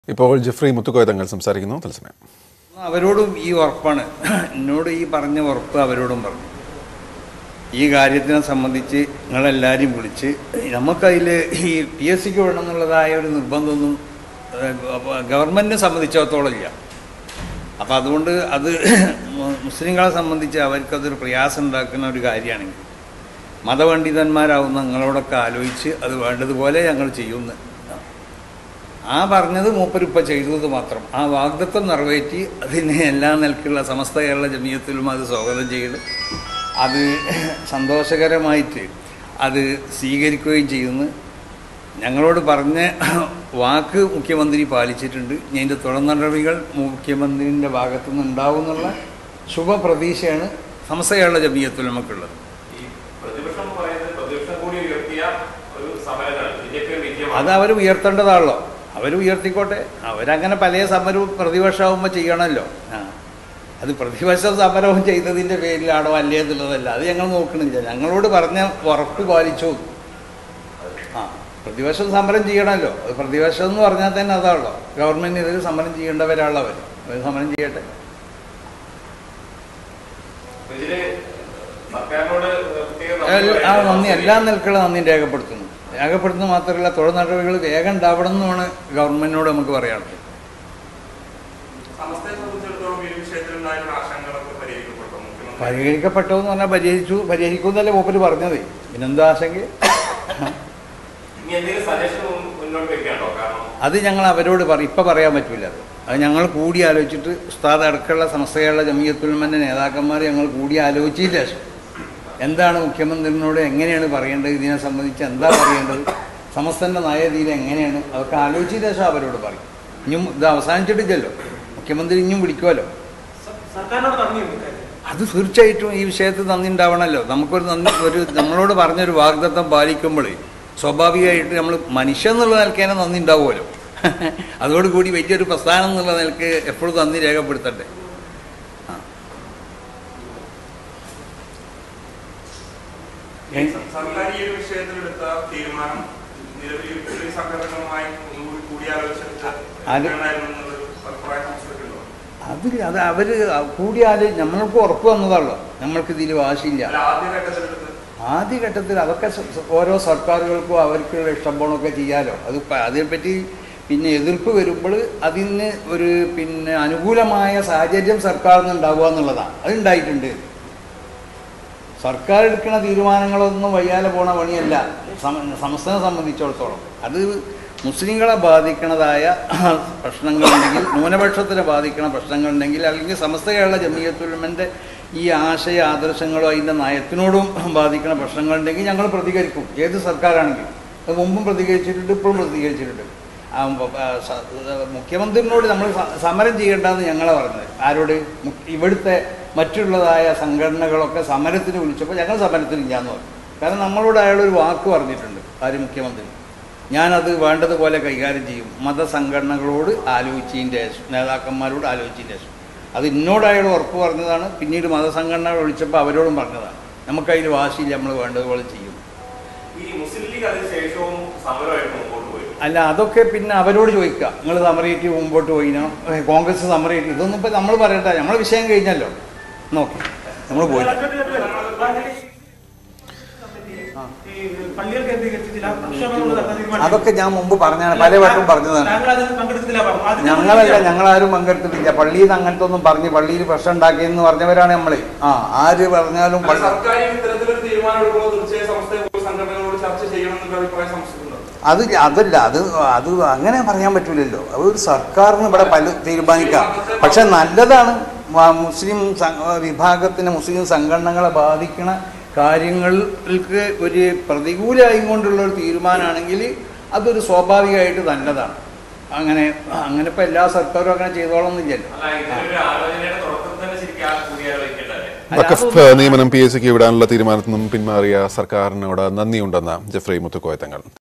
ഇപ്പോൾ ജെഫ്രി മുത്തുക്കോയ തങ്ങൾ സംസാരിക്കുന്നു തത്സമയം അവരോടും ഈ ഉറപ്പാണ് എന്നോട് ഈ പറഞ്ഞ ഉറപ്പ് അവരോടും പറഞ്ഞു ഈ കാര്യത്തിനെ സംബന്ധിച്ച് നിങ്ങളെല്ലാവരും വിളിച്ച് നമുക്കതിൽ ഈ പി എസ് സിക്ക് വിടണം എന്നുള്ളതായ ഒരു നിർബന്ധമൊന്നും ഏഹ്, ഗവൺമെൻറ്റിനെ സംബന്ധിച്ചിടത്തോളം ഇല്ല അപ്പോൾ അതുകൊണ്ട് അത് മു- മുസ്ലിങ്ങളെ സംബന്ധിച്ച് അവർക്കതൊരു പ്രയാസം ഉണ്ടാക്കുന്ന ഒരു കാര്യമാണെങ്കിൽ മതപണ്ഡിതന്മാരാവുന്ന നിങ്ങളോടൊക്കെ ആലോചിച്ച് അത് വേണ്ടതുപോലെ ഞങ്ങൾ ചെയ്യുന്നു ആ പറഞ്ഞത് മൂപ്പരിപ്പ ചെയ്തത് മാത്രം ആ വാഗ്ദത്വം നിറവേറ്റി അതിനെ എല്ലാ നിലക്കുള്ള സമസ്ത കേരള ജമീയത്തിലും അത് സ്വാഗതം ചെയ്ത് അത് സന്തോഷകരമായിട്ട് അത് സ്വീകരിക്കുകയും ചെയ്യുന്നു ഞങ്ങളോട് പറഞ്ഞ വാക്ക് മുഖ്യമന്ത്രി പാലിച്ചിട്ടുണ്ട് ഇനി അതിൻ്റെ തുടർ നടപടികൾ മുഖ്യമന്ത്രിൻ്റെ ഭാഗത്തു നിന്ന് ഉണ്ടാവും എന്നുള്ള ശുഭപ്രതീക്ഷയാണ് സമസ്ത കേരള ജമീയത്തിൽ നമുക്കുള്ളത് ഈ പ്രതിപക്ഷം പറയുന്നത് പ്രതിപക്ഷം കൂടി ഉയർത്തിയ ഒരു സമരമാണ് ബി ജെ പി വിജയമാണ് അത് അവർ ഉയർത്തേണ്ടതാണല്ലോ അവർ ഉയർത്തിക്കോട്ടെ അവരങ്ങനെ പല സമരവും പ്രതിപക്ഷമാകുമ്പോൾ ചെയ്യണമല്ലോ ആ അത് പ്രതിപക്ഷ സമരവും ചെയ്തതിൻ്റെ പേരിലാണോ അല്ലേ എന്നുള്ളതല്ല അത് ഞങ്ങൾ നോക്കണില്ല ഞങ്ങളോട് പറഞ്ഞ ഉറപ്പ് പാലിച്ചു ആ പ്രതിപക്ഷം സമരം ചെയ്യണമല്ലോ അത് പ്രതിപക്ഷം എന്ന് പറഞ്ഞാൽ തന്നെ അതാണല്ലോ ഗവൺമെൻറ്റിനെതിരെ സമരം ചെയ്യേണ്ടവരാണല്ലോ അവർ അവർ സമരം ചെയ്യട്ടെ അപ്പൊ ഇതില് സർക്കാരിനോട് പ്രത്യേക എൽ- ആ നന്ദി നന്ദി എല്ലാ നിലക്കുള്ള നന്ദി രേഖപ്പെടുത്തുന്നു രേഖപ്പെടുത്തുന്നത് മാത്രമല്ല തൊഴിൽ നടപടികൾ വേഗം ഉണ്ടാവണം എന്നുമാണ് ഗവൺമെൻറ്റിനോട് നമുക്ക് പറയാനുള്ളത് സമസ്തയെ സംബന്ധിച്ചിടത്തോളം ഈ വിഷയത്തിലുണ്ടായിരുന്ന ആശങ്കകളൊക്കെ പരിഹരിക്കപ്പെട്ടു മുഖ്യമന്ത്രി പരിഹരിക്കപ്പെട്ടു എന്ന് പറഞ്ഞാൽ പരിഹരിച്ചു പരിഹരിക്കുമെന്നല്ലേ മൂപ്പര് പറഞ്ഞത് പിന്നെന്താ ആശങ്ക ഇനി എന്തെങ്കിലും സജഷൻ മുന്നോട്ട് വെക്കാണ്ടോ കാരണം അത് ഞങ്ങൾ അവരോട് പറ ഇപ്പം പറയാൻ പറ്റില്ല അത് അത് ഞങ്ങൾ കൂടി ആലോചിച്ചിട്ട് ഉസ്താദ് അടക്കമുള്ള സംസ്ഥയുള്ള ജമിയത്തുൽമൻ്റെ നേതാക്കന്മാർ ഞങ്ങൾ കൂടി ആലോചിച്ചില്ല ശേഷം എന്താണ് മുഖ്യമന്ത്രിനോട് എങ്ങനെയാണ് പറയേണ്ടത് ഇതിനെ സംബന്ധിച്ച് എന്താ പറയേണ്ടത് സമസ്തൻ്റെ നയതീര എങ്ങനെയാണ് അതൊക്കെ ആലോചിച്ച ശേഷം അവരോട് പറയും ഇനിയും ഇത് അവസാനിച്ചിട്ടില്ലല്ലോ മുഖ്യമന്ത്രി ഇനിയും വിളിക്കുമല്ലോ സർക്കാരിനോട് നന്ദിയുണ്ട് അത് തീർച്ചയായിട്ടും ഈ വിഷയത്തിൽ നന്ദി ഉണ്ടാവണമല്ലോ നമുക്കൊരു നന്ദി ഒരു നമ്മളോട് പറഞ്ഞൊരു വാഗ്ദത്തം പാലിക്കുമ്പോൾ സ്വാഭാവികമായിട്ട് നമ്മൾ മനുഷ്യൻ എന്നുള്ള നിലയ്ക്ക് തന്നെ നന്ദി ഉണ്ടാവുമല്ലോ അതോടുകൂടി വലിയൊരു പ്രസ്ഥാനം എന്നുള്ള നിലയ്ക്ക് എപ്പോഴും നന്ദി രേഖപ്പെടുത്തട്ടെ ഈ സർക്കാർ ഈ ഒരു വിഷയത്തിലെടുത്ത തീരുമാനം നിലവിൽ ഈ സംഘടനകളുമായി ഒന്നുകൂടി കൂടിയാലോചിച്ചിട്ട് അത് വേണമായിരുന്നു എന്നുള്ളൊരു അഭിപ്രായം സംസ്കൃതിക്കുണ്ടോ അത് അത് അവർ കൂടി ആല് നമ്മൾക്ക് ഉറപ്പ് വന്നതാണല്ലോ നമ്മൾക്ക് ഇതിൽ വാശിയില്ല അല്ല ആദ്യഘട്ടത്തിലെടുത്ത് ആദ്യഘട്ടത്തിൽ അതൊക്കെ സ- സ- ഓരോ സർക്കാരുകൾക്കും അവർക്കുള്ള ഇഷ്ടം പോണൊക്കെ ചെയ്യാലോ അത് പ- അതിനെപ്പറ്റി പിന്നെ എതിർപ്പ് വരുമ്പോൾ അതിന് ഒരു പിന്നെ അനുകൂലമായ സാഹചര്യം സർക്കാരിൽ നിന്ന് ഉണ്ടാവുക എന്നുള്ളതാണ് അതുണ്ടായിട്ടുണ്ട് സർക്കാർ എടുക്കുന്ന തീരുമാനങ്ങളൊന്നും വയ്യാലെ പോണ പണിയല്ല സമ- സംസ്ഥാനം സംബന്ധിച്ചിടത്തോളം അത് മുസ്ലിങ്ങളെ ബാധിക്കണതായ പ്രശ്നങ്ങളുണ്ടെങ്കിൽ ന്യൂനപക്ഷത്തിനെ ബാധിക്കണ പ്രശ്നങ്ങളുണ്ടെങ്കിൽ അല്ലെങ്കിൽ സമസ്ത കേരള ജമീയത്തുൽമൻ്റെ ഈ ആശയ ആദർശങ്ങളോ അതിൻ്റെ നയത്തിനോടും ബാധിക്കണ പ്രശ്നങ്ങളുണ്ടെങ്കിൽ ഞങ്ങൾ പ്രതികരിക്കും ഏത് സർക്കാരാണെങ്കിലും അത് മുമ്പും പ്രതികരിച്ചിട്ടുണ്ട് ഇപ്പോഴും പ്രതികരിച്ചിട്ടുണ്ട് ആ, ഉം, ആ, സ- മുഖ്യമന്ത്രിനോട് നമ്മൾ സ- സമരം ചെയ്യേണ്ടതെന്ന് ഞങ്ങളെ പറഞ്ഞത് ആരോട് മു- ഇവിടുത്തെ മറ്റുള്ളതായ സംഘടനകളൊക്കെ സമരത്തിന് വിളിച്ചപ്പോൾ ഞങ്ങൾ സമരത്തിനില്ലാന്ന് പറഞ്ഞു കാരണം നമ്മളോട് അയാളൊരു വാക്ക് പറഞ്ഞിട്ടുണ്ട് ആര് മുഖ്യമന്ത്രി ഞാനത് വേണ്ടതുപോലെ കൈകാര്യം ചെയ്യും മതസംഘടനകളോട് ആലോചിച്ചതിൻ്റെ ശേഷം നേതാക്കന്മാരോട് ആലോചിച്ചതിൻ്റെ ശേഷം അത് എന്നോട് അയാൾ ഉറപ്പ് പറഞ്ഞതാണ് പിന്നീട് മതസംഘടനകൾ വിളിച്ചപ്പോൾ അവരോടും പറഞ്ഞതാണ് നമുക്കതിൽ വാശിയില്ല നമ്മൾ വേണ്ടതുപോലെ ചെയ്യും ഈ മുസ്ലിം ലീഗ് അതിന് ശേഷവും സമരമായിട്ട് മുമ്പോട്ട് പോയി അല്ല അതൊക്കെ പിന്നെ അവരോട് ചോദിക്കുക നിങ്ങൾ സമരേറ്റ് മുമ്പോട്ട് പോയിനോ ഏ, കോൺഗ്രസ് സമരേറ്റ് ഇതൊന്നും ഇപ്പം നമ്മൾ പറയട്ടെ നമ്മൾ വിഷയം കഴിഞ്ഞല്ലോ നോക്കി നമ്മൾ പോയി ഈ പള്ളികൾ കേന്ദ്രീകരിച്ച് ചില പ്രക്ഷോഭങ്ങൾ നടത്താൻ തീരുമാനിച്ചു. അതൊക്കെ ഞാൻ മുമ്പ് പറഞ്ഞാണ് പല വട്ടം പറഞ്ഞതാണ് താങ്കൾ അതിൽ പങ്കെടുത്തില്ല പറഞ്ഞു. അതിന് ഞങ്ങളല്ല ഞങ്ങളാരും പങ്കെടുത്തിട്ടില്ല പള്ളിയിൽ നിന്ന് അങ്ങനത്തെ ഒന്നും പറഞ്ഞ് പള്ളിയിൽ പ്രശ്നം ഉണ്ടാക്കിയെന്ന് പറഞ്ഞവരാണ് നമ്മൾ ആ ആര് പറഞ്ഞാലും അല്ല, പള്ളി സർക്കാർ ഈ ഇത്തരത്തിലൊരു തീരുമാനം എടുക്കുമ്പോൾ തീർച്ചയായും സംസ്ഥയെ പോയി സംഘടനകളോട് ചർച്ച ചെയ്യണമെന്നുള്ള അഭിപ്രായം സംസ്കൃതം അത് അതല്ല അത് അത് അങ്ങനെ പറയാൻ പറ്റൂലല്ലോ അത് ഒരു സർക്കാരിന് ഇവിടെ പല തീരുമാനിക്കാം പക്ഷെ നല്ലതാണ് മ- മുസ്ലിം സ- വിഭാഗത്തിന് മുസ്ലിം സംഘടനകളെ ബാധിക്കണ കാര്യങ്ങൾക്ക് ഒരു പ്രതികൂലമായി കൊണ്ടുള്ള ഒരു തീരുമാനമാണെങ്കിൽ അതൊരു സ്വാഭാവികമായിട്ട് നല്ലതാണ് അങ്ങനെ അങ്ങനെ ഇപ്പം എല്ലാ സർക്കാരും അങ്ങനെ ചെയ്തോളന്നില്ലല്ലോ അല്ല ഇതിലൊരു ആലോചനയുടെ തുടക്കത്തിൽ തന്നെ ശരിക്കും ആ കൂടിയാലോചിക്കേണ്ടതല്ലേ അല്ല, വഖഫ് അതൊന്നും- നിയമനം പി എസ് സിക്ക് വിടാനുള്ള തീരുമാനത്തിൽ നിന്നും പിന്മാറിയ സർക്കാരിനോട് നന്ദിയുണ്ടെന്ന് ജെഫ്രി മുത്തുക്കോയ തങ്ങൾ